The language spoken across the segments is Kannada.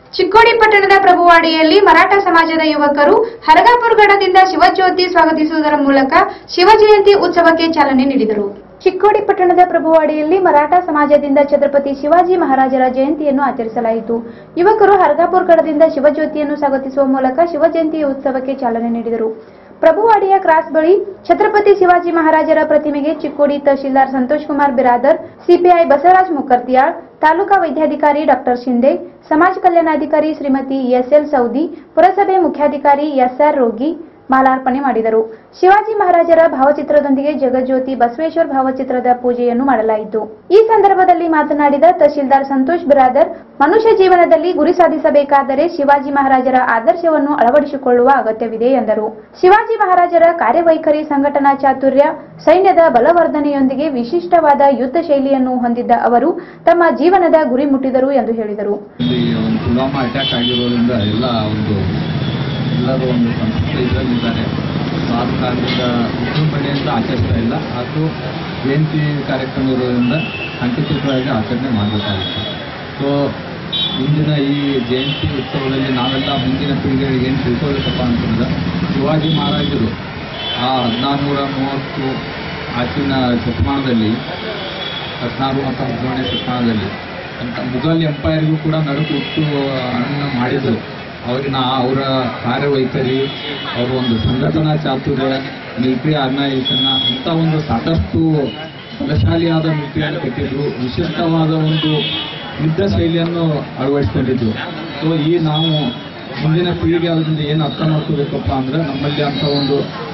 ಚಿಕ್ಕೋಡಿ ಪಟ್ಟಣದ ಪ್ರಭುವಾಡಿಯಲ್ಲಿ ಮರಾಠ ಸಮಾಜದ ಯುವಕರು ಹರಗಾಪುರಗಡದಿಂದ ಶಿವಜ್ಯೋತಿ ಸ್ವಾಗತಿಸುವುದರ ಮೂಲಕ ಶಿವಜಯಂತಿ ಉತ್ಸವಕ್ಕೆ ಚಾಲನೆ ನೀಡಿದರು ಚಿಕ್ಕೋಡಿ ಪಟ್ಟಣದ ಪ್ರಭುವಾಡಿಯಲ್ಲಿ ಮರಾಠ ಸಮಾಜದಿಂದ ಛತ್ರಪತಿ ಶಿವಾಜಿ ಮಹಾರಾಜರ ಜಯಂತಿಯನ್ನು ಆಚರಿಸಲಾಯಿತು ಯುವಕರು ಹರಗಾಪುರಗಡದಿಂದ ಶಿವಜ್ಯೋತಿಯನ್ನು ಸ್ವಾಗತಿಸುವ ಮೂಲಕ ಶಿವಜಯಂತಿ ಉತ್ಸವಕ್ಕೆ ಚಾಲನೆ ನೀಡಿದರು ಪ್ರಭುವಾಡಿಯ ಕ್ರಾಸ್ ಬಳಿ ಛತ್ರಪತಿ ಶಿವಾಜಿ ಮಹಾರಾಜರ ಪ್ರತಿಮೆಗೆ ಚಿಕ್ಕೋಡಿ ತಹಶೀಲ್ದಾರ್ ಸಂತೋಷ್ ಕುಮಾರ್ ಬಿರಾದರ್ ಸಿಪಿಐ ಬಸವರಾಜ್ ಮುಕರ್ತಿಯಾಳ್ ತಾಲೂಕಾ ವೈದ್ಯಾಧಿಕಾರಿ ಡಾಕ್ಟರ್ ಶಿಂದೆ ಸಮಾಜ ಕಲ್ಯಾಣಾಧಿಕಾರಿ ಶ್ರೀಮತಿ ಎಸ್ಎಲ್ ಸೌದಿ ಪುರಸಭೆ ಮುಖ್ಯಾಧಿಕಾರಿ ಎಸ್ಆರ್ ರೋಗಿ ಮಾಲಾರ್ಪಣೆ ಮಾಡಿದರು ಶಿವಾಜಿ ಮಹಾರಾಜರ ಭಾವಚಿತ್ರದೊಂದಿಗೆ ಜಗಜ್ಯೋತಿ ಬಸವೇಶ್ವರ ಭಾವಚಿತ್ರದ ಪೂಜೆಯನ್ನು ಮಾಡಲಾಯಿತು ಈ ಸಂದರ್ಭದಲ್ಲಿ ಮಾತನಾಡಿದ ತಹಶೀಲ್ದಾರ್ ಸಂತೋಷ್ ಬಿರಾದರ್ ಮನುಷ್ಯ ಜೀವನದಲ್ಲಿ ಗುರಿ ಸಾಧಿಸಬೇಕಾದರೆ ಶಿವಾಜಿ ಮಹಾರಾಜರ ಆದರ್ಶವನ್ನು ಅಳವಡಿಸಿಕೊಳ್ಳುವ ಅಗತ್ಯವಿದೆ ಎಂದರು ಶಿವಾಜಿ ಮಹಾರಾಜರ ಕಾರ್ಯವೈಖರಿ ಸಂಘಟನಾ ಚಾತುರ್ಯ ಸೈನ್ಯದ ಬಲವರ್ಧನೆಯೊಂದಿಗೆ ವಿಶಿಷ್ಟವಾದ ಯುದ್ಧ ಶೈಲಿಯನ್ನು ಹೊಂದಿದ್ದ ಅವರು ತಮ್ಮ ಜೀವನದ ಗುರಿ ಮುಟ್ಟಿದರು ಎಂದು ಹೇಳಿದರು ಇಲ್ಲಿ ಒಂದು ಪುಲ್ವಾಮಾ ಅಟ್ಯಾಕ್ ಆಗಿರೋದ್ರಿಂದ ಎಲ್ಲ ಒಂದು ಎಲ್ಲರೂ ಒಂದು ಸಂಸ್ಕೃತ ಇದರಲ್ಲಿದ್ದಾರೆ ಸೊ ಆದ ಕಾರಣದಿಂದ ವಿಜೃಂಭಣೆಯಿಂದ ಆಚರಿಸ್ತಾ ಇಲ್ಲ ಅದು ಜಯಂತಿ ಕಾರ್ಯಕ್ರಮ ಇರೋದ್ರಿಂದ ಶಾಂತಿಯುತವಾಗಿ ಆಚರಣೆ ಮಾಡಬೇಕಾಗುತ್ತೆ ಸೊ ಇಂದಿನ ಈ ಜಯಂತಿ ಉತ್ಸವದಲ್ಲಿ ನಾವೆಲ್ಲ ಮುಂದಿನ ಪೀಳಿಗೆಗಳಿಗೆ ಏನು ತಿಳ್ಕೊಳ್ಬೇಕಪ್ಪ ಅಂತಂದ್ರೆ ಶಿವಾಜಿ ಮಹಾರಾಜರು ಆ ಹದಿನಾರುನೂರ ಮೂವತ್ತು ಆಚಿನ ಶತಮಾನದಲ್ಲಿ ಹದಿನಾರು ಮತ್ತು ಹದಿನೇಳನೇ ಶತಮಾನದಲ್ಲಿ ಅಂತ ಮುಘಲ್ ಎಂಪೈರ್ಗೂ ಕೂಡ ನಡುಕುಟ್ಟು ಅನ್ನ ಮಾಡಿದರು ಅವರಿನ ಅವರ ಕಾರ್ಯವೈಖರಿ ಅವರ ಒಂದು ಸಂಘಟನಾ ಚಾತುರ್ಯ ಮಿಲಿಟರಿ ಆರ್ಗನೈಸೇಷನ್ ಇಂಥ ಒಂದು ಸಾಕಷ್ಟು ಬಲಶಾಲಿಯಾದ ಮಿಲಿಟರಿಯನ್ನು ಕಟ್ಟಿದ್ರು ವಿಶಿಷ್ಟವಾದ ಒಂದು ಯುದ್ಧ ಶೈಲಿಯನ್ನು ಅಳವಡಿಸ್ಕೊಂಡಿದ್ರು ಸೊ ಈ ನಾವು ಮುಂದಿನ ಪೀಳಿಗೆ ಅದರಿಂದ ಏನು ಅರ್ಥ ಮಾಡ್ಕೋಬೇಕಪ್ಪ ಅಂದ್ರೆ ನಮ್ಮಲ್ಲಿ ಅಂತ ಒಂದು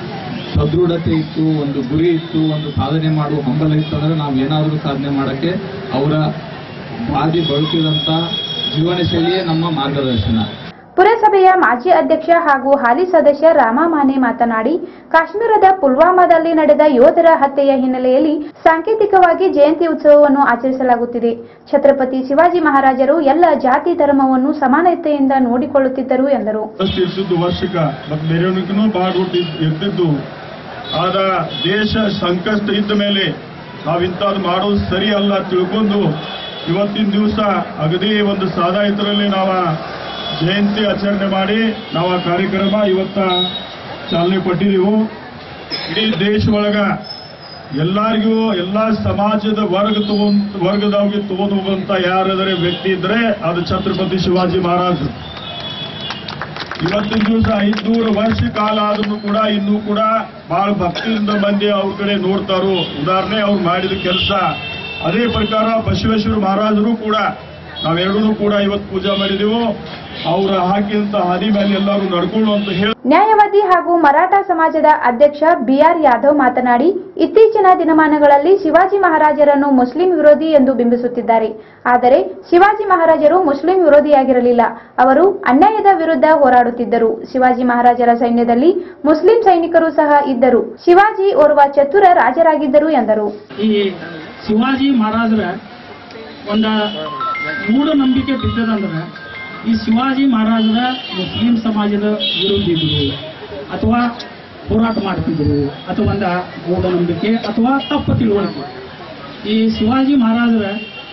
ಸದೃಢತೆ ಇತ್ತು ಒಂದು ಗುರಿ ಇತ್ತು ಒಂದು ಸಾಧನೆ ಮಾಡುವ ಹಂಬಲ ಇತ್ತು ಅಂದ್ರೆ ನಾವು ಏನಾದರೂ ಸಾಧನೆ ಮಾಡೋಕ್ಕೆ ಅವರ ಬಾದಿ ಬಳುಕಿದಂಥ ಜೀವನ ಶೈಲಿಯೇ ನಮ್ಮ ಮಾರ್ಗದರ್ಶನ ಪುರಸಭೆಯ ಮಾಜಿ ಅಧ್ಯಕ್ಷ ಹಾಗೂ ಹಾಲಿ ಸದಸ್ಯ ರಾಮ ಮಾನೆ ಮಾತನಾಡಿ ಕಾಶ್ಮೀರದ ಪುಲ್ವಾಮಾದಲ್ಲಿ ನಡೆದ ಯೋಧರ ಹತ್ಯೆಯ ಹಿನ್ನೆಲೆಯಲ್ಲಿ ಸಾಂಕೇತಿಕವಾಗಿ ಜಯಂತಿ ಉತ್ಸವವನ್ನು ಆಚರಿಸಲಾಗುತ್ತಿದೆ ಛತ್ರಪತಿ ಶಿವಾಜಿ ಮಹಾರಾಜರು ಎಲ್ಲ ಜಾತಿ ಧರ್ಮವನ್ನು ಸಮಾನತೆಯಿಂದ ನೋಡಿಕೊಳ್ಳುತ್ತಿದ್ದರು ಎಂದರು ಫಸ್ಟ್ ಇರ್ತಿದ್ದು ವರ್ಷಕ್ಕ ಮತ್ತು ಮೆರವಣಿಗೆನೂ ಭಾಳ ರೂಟ್ ಇರ್ತಿದ್ದು ಆದ ದೇಶ ಸಂಕಷ್ಟ ಇದ್ದ ಮೇಲೆ ನಾವು ಇಂಥದ್ದು ಮಾಡೋದು ಸರಿ ಅಲ್ಲ ತಿಳ್ಕೊಂಡು ಇವತ್ತಿನ ದಿವಸ ಅಗದಿ ಒಂದು ಸಾದಾ ಇದರಲ್ಲಿ ನಾವು ಜಯಂತಿ ಆಚರಣೆ ಮಾಡಿ ನಾವು ಆ ಕಾರ್ಯಕ್ರಮ ಇವತ್ತ ಚಾಲನೆ ಕೊಟ್ಟಿದ್ದೀವಿ ಇಡೀ ದೇಶ ಒಳಗ ಎಲ್ಲಾರಿಗೂ ಎಲ್ಲಾ ಸಮಾಜದ ವರ್ಗ ತಗೊಂಡ್ ವರ್ಗದವ್ರಿಗೆ ತಗೊಂಡು ಹೋಗುವಂತ ಯಾರಾದರೆ ವ್ಯಕ್ತಿ ಇದ್ರೆ ಅದು ಛತ್ರಪತಿ ಶಿವಾಜಿ ಮಹಾರಾಜ್ ಇವತ್ತಿನ ದಿವಸ ಐದ್ನೂರು ವರ್ಷ ಕಾಲ ಆದ್ರೂ ಕೂಡ ಇನ್ನೂ ಕೂಡ ಬಹಳ ಭಕ್ತಿಯಿಂದ ಮಂದಿ ಅವ್ರ ಕಡೆ ನೋಡ್ತಾರೋ ಉದಾಹರಣೆ ಅವ್ರು ಮಾಡಿದ ಕೆಲಸ ಅದೇ ಪ್ರಕಾರ ಬಸವೇಶ್ವರ ಮಹಾರಾಜರು ಕೂಡ ನಾವೆರಡೂ ಕೂಡ ಇವತ್ತು ಪೂಜೆ ಮಾಡಿದೆವು ಅವ್ರ ಹಾಕಿದಂತ ಹಾದಿ ಮೇಲೆ ಎಲ್ಲರೂ ನಡ್ಕೊಂಡು ಅಂತ ಹೇಳಿ ನ್ಯಾಯವಾದಿ ಹಾಗೂ ಮರಾಠ ಸಮಾಜದ ಅಧ್ಯಕ್ಷ ಬಿಆರ್ ಯಾದವ್ ಮಾತನಾಡಿ ಇತ್ತೀಚಿನ ದಿನಮಾನಗಳಲ್ಲಿ ಶಿವಾಜಿ ಮಹಾರಾಜರನ್ನು ಮುಸ್ಲಿಂ ವಿರೋಧಿ ಎಂದು ಬಿಂಬಿಸುತ್ತಿದ್ದಾರೆ ಆದರೆ ಶಿವಾಜಿ ಮಹಾರಾಜರು ಮುಸ್ಲಿಂ ವಿರೋಧಿಯಾಗಿರಲಿಲ್ಲ ಅವರು ಅನ್ಯಾಯದ ವಿರುದ್ಧ ಹೋರಾಡುತ್ತಿದ್ದರು ಶಿವಾಜಿ ಮಹಾರಾಜರ ಸೈನ್ಯದಲ್ಲಿ ಮುಸ್ಲಿಂ ಸೈನಿಕರು ಸಹ ಇದ್ದರು ಶಿವಾಜಿ ಓರ್ವ ಚತುರ ರಾಜರಾಗಿದ್ದರು ಎಂದರು ಈ ಶಿವಾಜಿ ಮಹಾರಾಜರ ಒಂದ ಮೂಢನಂಬಿಕೆ ಬಿದ್ದದಂದ್ರೆ ಈ ಶಿವಾಜಿ ಮಹಾರಾಜರ ಮುಸ್ಲಿಂ ಸಮಾಜದ ವಿರುದ್ಧ ಇದ್ರು ಅಥವಾ ಹೋರಾಟ ಮಾಡ್ತಿದ್ರು ಅಥವಾ ಒಂದ ಮೂಢನಂಬಿಕೆ ಅಥವಾ ತಪ್ಪು ತಿಳುವಳಿಕೆ ಈ ಶಿವಾಜಿ ಮಹಾರಾಜರ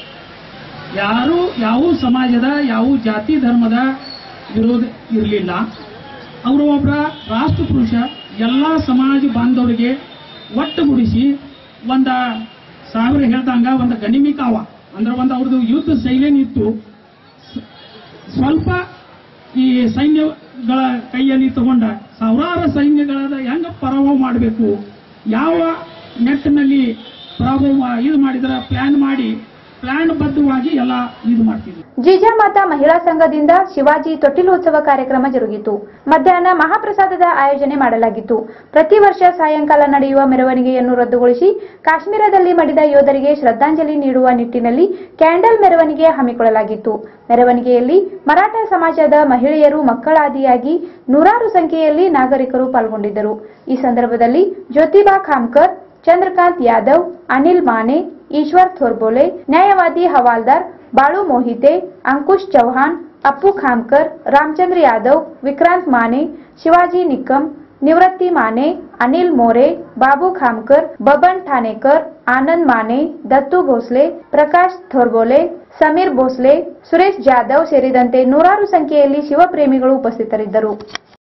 ಯಾರು ಯಾವ ಸಮಾಜದ ಯಾವ ಜಾತಿ ಧರ್ಮದ ವಿರೋಧ ಇರಲಿಲ್ಲ ಅವರು ಒಬ್ಬರ ರಾಷ್ಟ್ರಪುರುಷ ಎಲ್ಲ ಸಮಾಜ ಬಾಂಧವರಿಗೆ ಒಟ್ಟುಗೂಡಿಸಿ ಒಂದ ಸಾವಿರ ಹೇಳ್ದಂಗ ಒಂದು ಗಣಿಮಿ ಕಾವ ಅಂದ್ರೆ ಒಂದು ಅವ್ರದ್ದು ಯುದ್ಧ ಶೈಲಿನಿತ್ತು ಸ್- ಸ್ವಲ್ಪ ಈ ಸೈನ್ಯಗಳ ಕೈಯಲ್ಲಿ ತಗೊಂಡ ಸಾವಿರಾರು ಸೈನ್ಯಗಳ ಹೆಂಗ ಪರಾಭವ ಮಾಡಬೇಕು ಯಾವ ನೆಟ್ಟಿನಲ್ಲಿ ಪರಾಭವ ಇದು ಮಾಡಿದ್ರ ಪ್ಲಾನ್ ಮಾಡಿ ಪ್ಲಾನ್ ಬದ್ಧವಾಗಿ ಎಲ್ಲ ಇದು ಮಾಡ್ತಿದ್ರು ಜಿಜಾಮಾತಾ ಮಹಿಳಾ ಸಂಘದಿಂದ ಶಿವಾಜಿ ತೊಟ್ಟಿಲೋತ್ಸವ ಕಾರ್ಯಕ್ರಮ ಜರುಗಿತು ಮಧ್ಯಾಹ್ನ ಮಹಾಪ್ರಸಾದದ ಆಯೋಜನೆ ಮಾಡಲಾಗಿತ್ತು ಪ್ರತಿ ವರ್ಷ ಸಾಯಂಕಾಲ ನಡೆಯುವ ಮೆರವಣಿಗೆಯನ್ನು ರದ್ದುಗೊಳಿಸಿ ಕಾಶ್ಮೀರದಲ್ಲಿ ಮಡಿದ ಯೋಧರಿಗೆ ಶ್ರದ್ಧಾಂಜಲಿ ನೀಡುವ ನಿಟ್ಟಿನಲ್ಲಿ ಕ್ಯಾಂಡಲ್ ಮೆರವಣಿಗೆ ಹಮ್ಮಿಕೊಳ್ಳಲಾಗಿತ್ತು ಮೆರವಣಿಗೆಯಲ್ಲಿ ಮರಾಠ ಸಮಾಜದ ಮಹಿಳೆಯರು ಮಕ್ಕಳಾದಿಯಾಗಿ ನೂರಾರು ಸಂಖ್ಯೆಯಲ್ಲಿ ನಾಗರಿಕರು ಪಾಲ್ಗೊಂಡಿದ್ದರು ಈ ಸಂದರ್ಭದಲ್ಲಿ ಜ್ಯೋತಿಬಾ ಖಾಮ್ಕರ್ ಚಂದ್ರಕಾಂತ್ ಯಾದವ್ ಅನಿಲ್ ಮಾನೆ ಈಶ್ವರ್ ಥೋರ್ಬೋಲೆ ನ್ಯಾಯವಾದಿ ಹವಾಲ್ದಾರ್ ಬಾಳು ಮೋಹಿತೆ ಅಂಕುಶ್ ಚೌಹಾಣ್ ಅಪ್ಪು ಖಾಮ್ಕರ್ ರಾಮಚಂದ್ರ ಯಾದವ್ ವಿಕ್ರಾಂತ್ ಮಾನೆ ಶಿವಾಜಿ ನಿಕ್ಕಂ ನಿವೃತ್ತಿ ಮಾನೆ ಅನಿಲ್ ಮೋರೆ ಬಾಬು ಖಾಮ್ಕರ್ ಬಬನ್ ಠಾಣೇಕರ್ ಆನಂದ್ ಮಾನೆ ದತ್ತು ಭೋಸ್ಲೆ ಪ್ರಕಾಶ್ ಥೋರ್ಬೋಲೆ ಸಮೀರ್ ಭೋಸ್ಲೆ ಸುರೇಶ್ ಜಾಧವ್ ಸೇರಿದಂತೆ ನೂರಾರು ಸಂಖ್ಯೆಯಲ್ಲಿ ಶಿವಪ್ರೇಮಿಗಳು ಉಪಸ್ಥಿತರಿದ್ದರು